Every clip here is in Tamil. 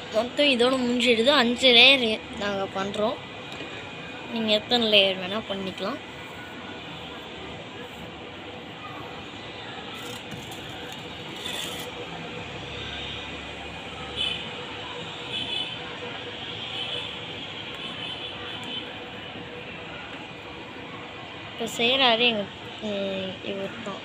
மொத்தம் இதோட முடிஞ்சிடுது அஞ்சு லேயர் நாங்கள் பண்ணுறோம் நீங்கள் எத்தனை லேயர் வேணால் பண்ணிக்கலாம் இப்போ செய்கிறாரு எங்கள் இவர் தான்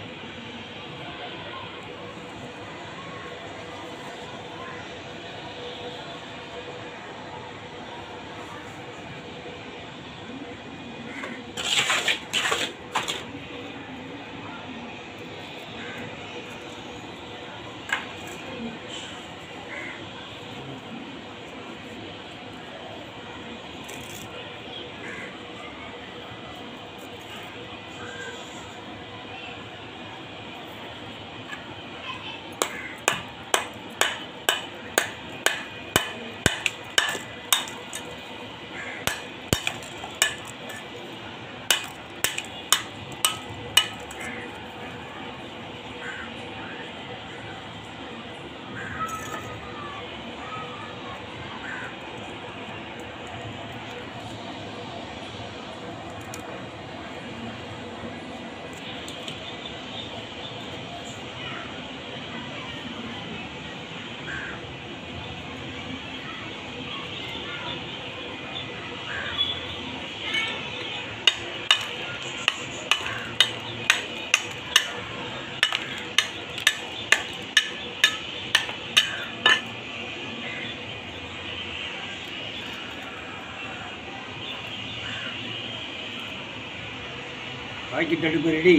ராக்கெட் அடுப்பு ரெடி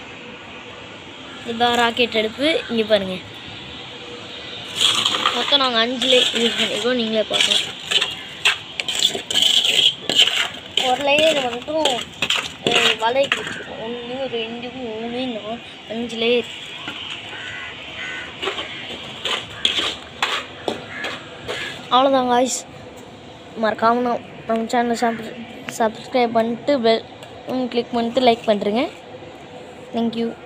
இதான் ராக்கெட் அடுப்பு இங்கே பாருங்க மொத்தம் நாங்கள் அஞ்சுல யூஸ் பண்ணியிருக்கோம் நீங்களே பார்க்கலாம் ஒரு லேயர் மட்டும் அஹ், வலைக்கு வச்சுருக்கோம் ஒன்று ரெண்டு மூணு நாலு அஞ்சு லேயர் அவ்வளோதான் காய்ஸ் மறக்காமல் நம்ம நம்ம சேனலை சப் சப்ஸ்கிரைப் பண்ணிட்டு பெல் கிளிக் பண்ணிட்டு லைக் பண்ணுறேங்க தேங்க்யூ